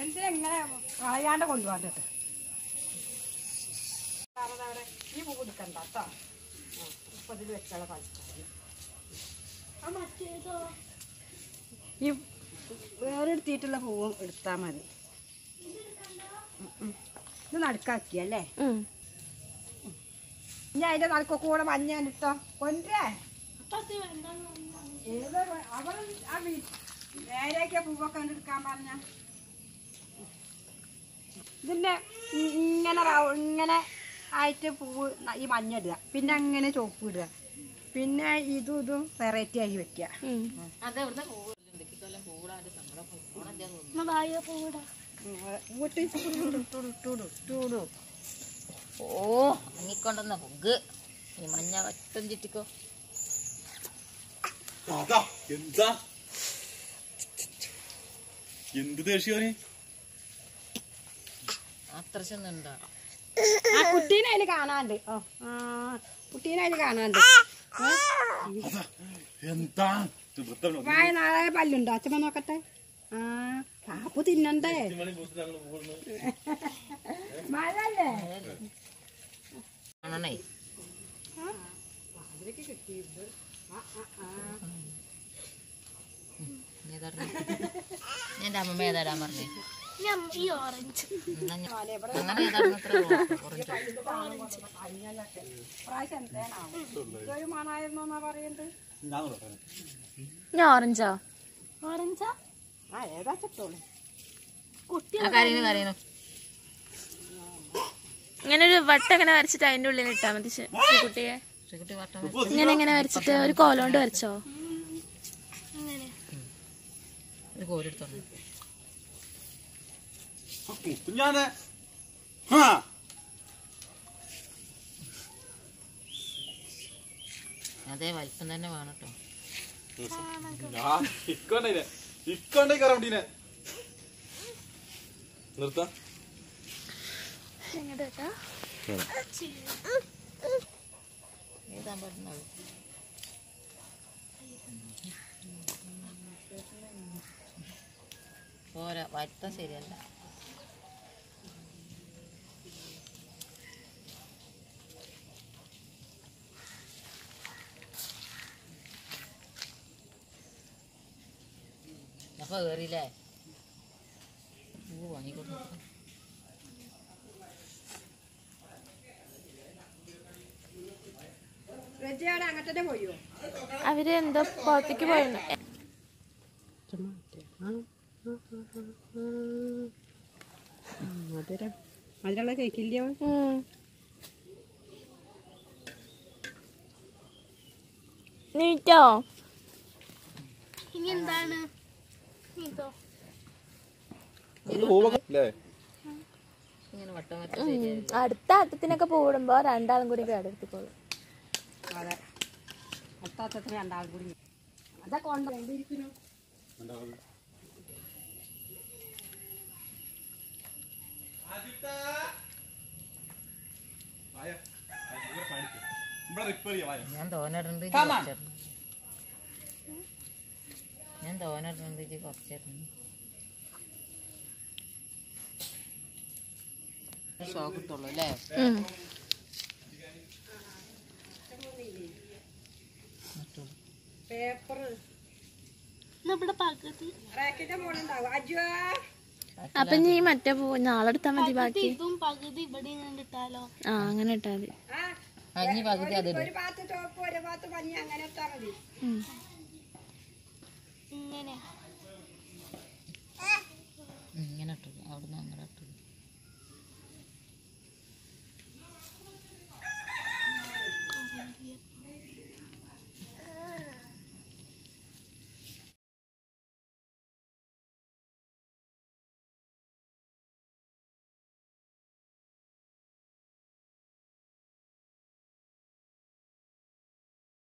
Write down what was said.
എന്തിനാ ഇങ്ങനെ കളയാണ്ട് കൊണ്ടുപോകണ്ടത് ഈ പൂ എടുക്കണ്ട കേട്ടോ ഇപ്പൊ ഇതിൽ വെച്ചാൽ കളിക്കാൻ ഈ വേറെ എടുത്തിട്ടുള്ള പൂവും എടുത്താൽ മതി ഉം, ഉം. ഇത് നടുക്കാക്കിയല്ലേ ഇനി അതിന്റെ നടുക്കൊക്കെ കൂടെ മഞ്ഞ ഇട്ടോ കൊണ്ടേ ഏതോ അവൾ ആ വീ- നേരേക്ക് പൂവൊക്കെ എടുക്കാൻ പറഞ്ഞ ഇതിന്റെ ഇ- ഇങ്ങനെ റൗ- ഇങ്ങനെ ആയിട്ട് പൂവ് ന- ഈ മഞ്ഞ ഇടുക പിന്നെ അങ്ങനെ ചുവപ്പ് ഇടുക പിന്നെ ഇതും ഇതും വെറൈറ്റി ആക്കി വെക്കുക ഊട്ടി ടൂടു ടൂടു ടൂടു ടൂടു ഓ അങ്ങിക്കൊണ്ടെന്ന പൊഗ് ഈ മഞ്ഞ വട്ടം ചിറ്റിക്കോ അതാ എന്താ എന്ത് ദേഷ്യോന് അത്ര ചെന്നുണ്ടോ ആ കുട്ടീനെ അതിൽ കാണാണ്ട് ഓ ആ കുട്ടീനെ അതിൽ കാണാണ്ട് എന്താ ഇത് വൃത്തം വായ നാളെ പല്ലുണ്ടോ അച്ഛമ്മ നോക്കട്ടെ ആ കാപ്പു തിന്നണ്ടേ മഴല്ലേ ആണേ ഞാൻ അമ്മ ഏതാടാൻ പറഞ്ഞേ എന്നാ ഞാൻ- അങ്ങനെ ഏതായിരുന്നു അത്ര ഓറഞ്ച് പ്രാവശ്യം എന്തേനാവും ഇതൊരു മണായിരുന്നു എന്നാ പറയുന്നത് ഞാൻ നോക്കാം ഞാൻ ഓറഞ്ചോ ഓറഞ്ചാ ആ ഏതാ ചത്തോളൂ ആ കരയുന്നു കരയുന്നു ഇങ്ങനെ ഒരു വട്ടം ഇങ്ങനെ വരച്ചിട്ട് അതിന്റെ ഉള്ളിൽ ഇട്ടാ മതി ശ- കുട്ടിയെ ശ്രീകുട്ടി വട്ടം ഇങ്ങനെ ഇങ്ങനെ വരച്ചിട്ട് ഒരു കോലോണ്ട് വരച്ചോ ഒരു കോരെടുത്തോണ്ട് കുഞ്ഞാനെ ഹാ അതേ വലിപ്പം തന്നെ വേണം കേട്ടോ ഞാൻ ഇക്കോണ്ടേ ഇക്കോണ്ടേ കയറാൻ വേണ്ടീനെ നിർത്താം എഴുതാൻ പറ്റുന്നത് പോരാ വരുത്താൻ ശരിയല്ല അപ്പൊ കേറിയില്ലേ ഓ വാങ്ങിക്കൊടുത്തു റെജിയാണ് അങ്ങോട്ടേ പോയോ അവര് എന്തോ പുറത്തേക്ക് പോയിരുന്നു മധുരം മധുരമുള്ള കേക്കില്ലയോ ഉം. നീറ്റോ അല്ലേ ഇങ്ങനെ വട്ടം വട്ടം ശരിയായി അടുത്ത അത്തത്തിനൊക്കെ പൂടുമ്പോ രണ്ടാളും കൂടി കേടെടുത്തിക്കോളും അതെ അത്താത്തത്തിന് രണ്ടാളും കൂടി അതൊക്കെ കൊണ്ട് വേണ്ടിയിരിക്കുന്നു ഇവിടെ റിപ്പയർ ചെയ്യാം ഞാൻ തോന്നിടുന്നുണ്ട് ഇജ്ജ് കുറച്ചിടണം. ഞാൻ തോന്നിടുന്നുണ്ട് ഇജ്ജ് കുറച്ചിരുന്നു ഷോക്ക് കിട്ടുള്ളൂ അല്ലേ ഉം. പേപ്പർ റാക്കിന്റെ മോളുണ്ടാവും അജുവാ അപ്പൊ നീ മറ്റേ പൂ നാളെ എടുത്താ മതി ബാക്കി ഇതും പകുതി ഇവിടെ കണ്ടിട്ടാലോ ആ അങ്ങനെ ഇട്ടാ മതി ആ അഞ്ഞി പകുതി അത് ഒരു ഭാഗത്ത് ചോപ്പ് ഒരു ഭാഗത്ത് മഞ്ഞ അങ്ങനെ ഇട്ടാ മതി ഉം.